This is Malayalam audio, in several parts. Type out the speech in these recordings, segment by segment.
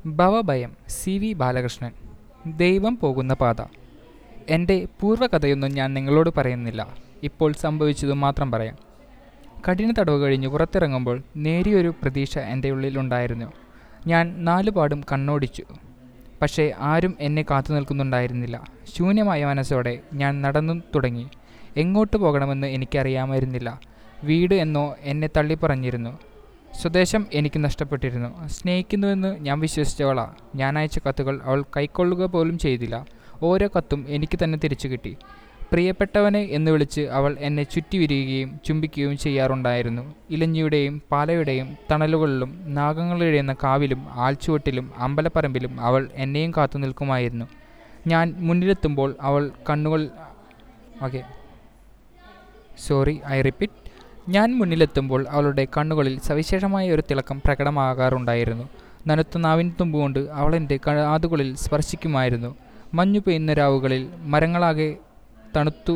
ഭവഭയം സി വി ബാലകൃഷ്ണൻ ദൈവം പോകുന്ന പാത എൻ്റെ പൂർവ്വകഥയൊന്നും ഞാൻ നിങ്ങളോട് പറയുന്നില്ല ഇപ്പോൾ സംഭവിച്ചത് മാത്രം പറയാം കഠിന തടവ് കഴിഞ്ഞ് പുറത്തിറങ്ങുമ്പോൾ നേരിയൊരു പ്രതീക്ഷ എൻ്റെ ഉള്ളിലുണ്ടായിരുന്നു ഞാൻ നാലുപാടും കണ്ണോടിച്ചു പക്ഷേ ആരും എന്നെ കാത്തു നിൽക്കുന്നുണ്ടായിരുന്നില്ല ശൂന്യമായ മനസ്സോടെ ഞാൻ നടന്നു തുടങ്ങി എങ്ങോട്ട് പോകണമെന്ന് എനിക്കറിയാമായിരുന്നില്ല വീട് എന്നോ എന്നെ തള്ളിപ്പറഞ്ഞിരുന്നു സ്വദേശം എനിക്ക് നഷ്ടപ്പെട്ടിരുന്നു സ്നേഹിക്കുന്നുവെന്ന് ഞാൻ വിശ്വസിച്ചവളാ ഞാൻ അയച്ച കത്തുകൾ അവൾ കൈക്കൊള്ളുക പോലും ചെയ്തില്ല ഓരോ കത്തും എനിക്ക് തന്നെ തിരിച്ചു കിട്ടി പ്രിയപ്പെട്ടവനെ എന്ന് വിളിച്ച് അവൾ എന്നെ ചുറ്റിവിരിയുകയും ചുംബിക്കുകയും ചെയ്യാറുണ്ടായിരുന്നു ഇലഞ്ഞിയുടെയും പാലയുടെയും തണലുകളിലും നാഗങ്ങളിഴയുന്ന കാവിലും ആൽച്ചുവട്ടിലും അമ്പലപ്പറമ്പിലും അവൾ എന്നെയും കാത്തു നിൽക്കുമായിരുന്നു ഞാൻ മുന്നിലെത്തുമ്പോൾ അവൾ കണ്ണുകൾ ഓക്കെ സോറി ഐ റിപ്പീറ്റ് ഞാൻ മുന്നിലെത്തുമ്പോൾ അവളുടെ കണ്ണുകളിൽ സവിശേഷമായ ഒരു തിളക്കം പ്രകടമാകാറുണ്ടായിരുന്നു നനുത്ത നാവിൻ തുമ്പുകൊണ്ട് അവൾ എൻ്റെ കാതുകളിൽ സ്പർശിക്കുമായിരുന്നു മഞ്ഞു പെയ്യുന്ന രാവുകളിൽ മരങ്ങളാകെ തണുത്തു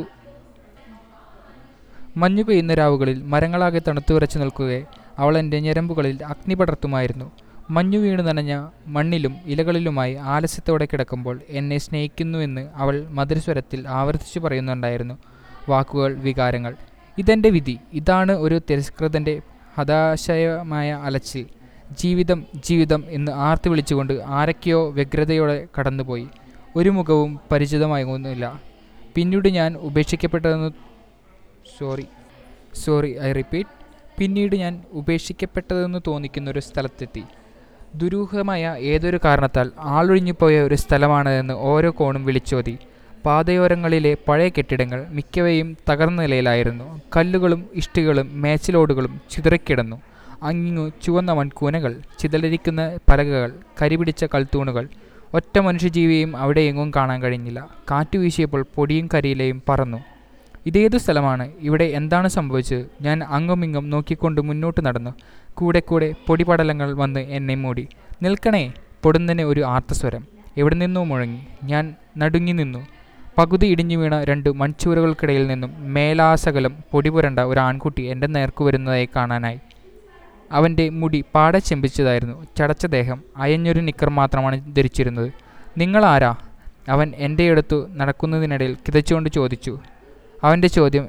മഞ്ഞു പെയ്യുന്ന രാവുകളിൽ മരങ്ങളാകെ തണുത്തു വിറച്ചു നിൽക്കുകയെ അവൾ എൻ്റെ ഞരമ്പുകളിൽ അഗ്നി പടർത്തുമായിരുന്നു മഞ്ഞു വീണു നനഞ്ഞ മണ്ണിലും ഇലകളിലുമായി ആലസ്യത്തോടെ കിടക്കുമ്പോൾ എന്നെ സ്നേഹിക്കുന്നുവെന്ന് അവൾ മധുരസ്വരത്തിൽ ആവർത്തിച്ചു പറയുന്നുണ്ടായിരുന്നു വാക്കുകൾ വികാരങ്ങൾ ഇതെൻ്റെ വിധി ഇതാണ് ഒരു തിരസ്കൃതൻ്റെ ഹതാശയമായ അലച്ചിൽ ജീവിതം ജീവിതം എന്ന് ആർത്തി വിളിച്ചുകൊണ്ട് ആരൊക്കെയോ വ്യഗ്രതയോടെ കടന്നുപോയി ഒരു മുഖവും പരിചിതമാകുന്നില്ല പിന്നീട് ഞാൻ ഉപേക്ഷിക്കപ്പെട്ടതെന്ന് സോറി സോറി ഐ റിപ്പീറ്റ് പിന്നീട് ഞാൻ ഉപേക്ഷിക്കപ്പെട്ടതെന്ന് തോന്നിക്കുന്ന ഒരു സ്ഥലത്തെത്തി ദുരൂഹമായ ഏതൊരു കാരണത്താൽ ആളൊഴിഞ്ഞുപോയ ഒരു സ്ഥലമാണതെന്ന് ഓരോ കോണും വിളിച്ചോതി പാതയോരങ്ങളിലെ പഴയ കെട്ടിടങ്ങൾ മിക്കവയും തകർന്ന നിലയിലായിരുന്നു കല്ലുകളും ഇഷ്ടികളും മേച്ചിലോടുകളും ചിതറിക്കിടന്നു അങ്ങിങ്ങു ചുവന്ന മൺകൂനകൾ ചിതലരിക്കുന്ന പലകകൾ കരിപിടിച്ച കൽത്തൂണുകൾ ഒറ്റ മനുഷ്യജീവിയെയും അവിടെ എങ്ങും കാണാൻ കഴിഞ്ഞില്ല കാറ്റു വീശിയപ്പോൾ പൊടിയും കരിയിലയും പറന്നു ഇതേതു സ്ഥലമാണ് ഇവിടെ എന്താണ് സംഭവിച്ചത് ഞാൻ അങ്ങുമിങ്ങും നോക്കിക്കൊണ്ട് മുന്നോട്ട് നടന്നു കൂടെ കൂടെ പൊടിപടലങ്ങൾ വന്ന് എന്നെ മൂടി നിൽക്കണേ പൊടുന്നനെ ഒരു ആർത്തസ്വരം എവിടെ നിന്നോ മുഴങ്ങി ഞാൻ നടുങ്ങി നിന്നു പകുതി ഇടിഞ്ഞു വീണ രണ്ട് മൺചൂരകൾക്കിടയിൽ നിന്നും മേലാസകലം പൊടിപുരണ്ട ഒരു ആൺകുട്ടി എൻ്റെ നേർക്കു വരുന്നതായി കാണാനായി അവൻ്റെ മുടി പാടെ ചെമ്പിച്ചതായിരുന്നു ചടച്ച ദേഹം അയഞ്ഞൊരു നിക്കർ മാത്രമാണ് ധരിച്ചിരുന്നത് നിങ്ങളാരാ അവൻ എൻ്റെ അടുത്തു നടക്കുന്നതിനിടയിൽ കിതച്ചുകൊണ്ട് ചോദിച്ചു അവൻ്റെ ചോദ്യം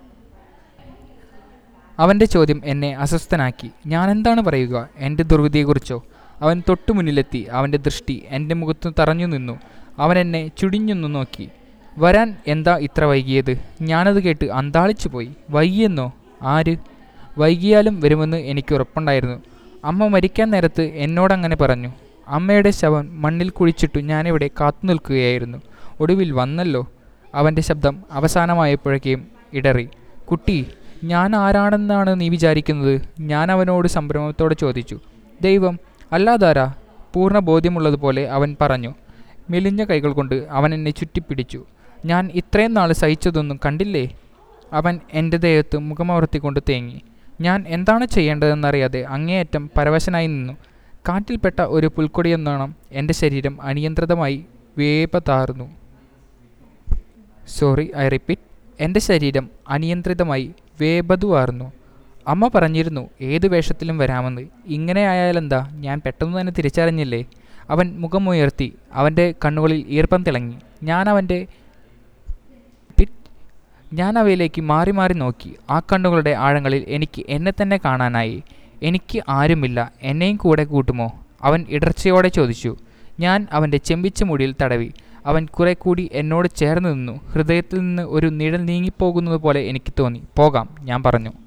അവൻ്റെ ചോദ്യം എന്നെ അസ്വസ്ഥനാക്കി ഞാനെന്താണ് പറയുക എൻ്റെ ദുർവിധിയെക്കുറിച്ചോ അവൻ തൊട്ടു മുന്നിലെത്തി അവൻ്റെ ദൃഷ്ടി എൻ്റെ മുഖത്ത് തറഞ്ഞു നിന്നു അവൻ എന്നെ ചുടിഞ്ഞൊന്നു നോക്കി വരാൻ എന്താ ഇത്ര വൈകിയത് ഞാനത് കേട്ട് അന്താളിച്ചു പോയി വൈകിയെന്നോ ആര് വൈകിയാലും വരുമെന്ന് എനിക്ക് ഉറപ്പുണ്ടായിരുന്നു അമ്മ മരിക്കാൻ നേരത്ത് എന്നോടങ്ങനെ പറഞ്ഞു അമ്മയുടെ ശവം മണ്ണിൽ കുഴിച്ചിട്ടു ഞാനിവിടെ കാത്തു നിൽക്കുകയായിരുന്നു ഒടുവിൽ വന്നല്ലോ അവൻ്റെ ശബ്ദം അവസാനമായപ്പോഴേക്കും ഇടറി കുട്ടി ഞാൻ ആരാണെന്നാണ് നീ വിചാരിക്കുന്നത് ഞാൻ അവനോട് സംഭ്രമത്തോടെ ചോദിച്ചു ദൈവം അല്ലാതാരാ പൂർണ്ണ ബോധ്യമുള്ളതുപോലെ അവൻ പറഞ്ഞു മെലിഞ്ഞ കൈകൾ കൊണ്ട് അവൻ എന്നെ ചുറ്റിപ്പിടിച്ചു ഞാൻ ഇത്രയും നാൾ സഹിച്ചതൊന്നും കണ്ടില്ലേ അവൻ എൻ്റെ ദേഹത്ത് മുഖമവർത്തിക്കൊണ്ട് തേങ്ങി ഞാൻ എന്താണ് ചെയ്യേണ്ടതെന്നറിയാതെ അങ്ങേയറ്റം പരവശനായി നിന്നു കാറ്റിൽപ്പെട്ട ഒരു പുൽക്കൊടിയെന്നോണം എൻ്റെ ശരീരം അനിയന്ത്രിതമായി വേപതാർന്നു സോറി ഐ റിപ്പീറ്റ് എൻ്റെ ശരീരം അനിയന്ത്രിതമായി വേപതുവാർന്നു അമ്മ പറഞ്ഞിരുന്നു ഏത് വേഷത്തിലും വരാമെന്ന് ഇങ്ങനെ ആയാലെന്താ ഞാൻ പെട്ടെന്ന് തന്നെ തിരിച്ചറിഞ്ഞില്ലേ അവൻ മുഖമുയർത്തി അവൻ്റെ കണ്ണുകളിൽ ഈർപ്പം തിളങ്ങി ഞാൻ അവൻ്റെ ഞാൻ അവയിലേക്ക് മാറി മാറി നോക്കി ആ കണ്ണുകളുടെ ആഴങ്ങളിൽ എനിക്ക് എന്നെ തന്നെ കാണാനായി എനിക്ക് ആരുമില്ല എന്നെയും കൂടെ കൂട്ടുമോ അവൻ ഇടർച്ചയോടെ ചോദിച്ചു ഞാൻ അവൻ്റെ ചെമ്പിച്ച മുടിയിൽ തടവി അവൻ കുറെ കൂടി എന്നോട് ചേർന്ന് നിന്നു ഹൃദയത്തിൽ നിന്ന് ഒരു നിഴൽ നീങ്ങിപ്പോകുന്നത് പോലെ എനിക്ക് തോന്നി പോകാം ഞാൻ പറഞ്ഞു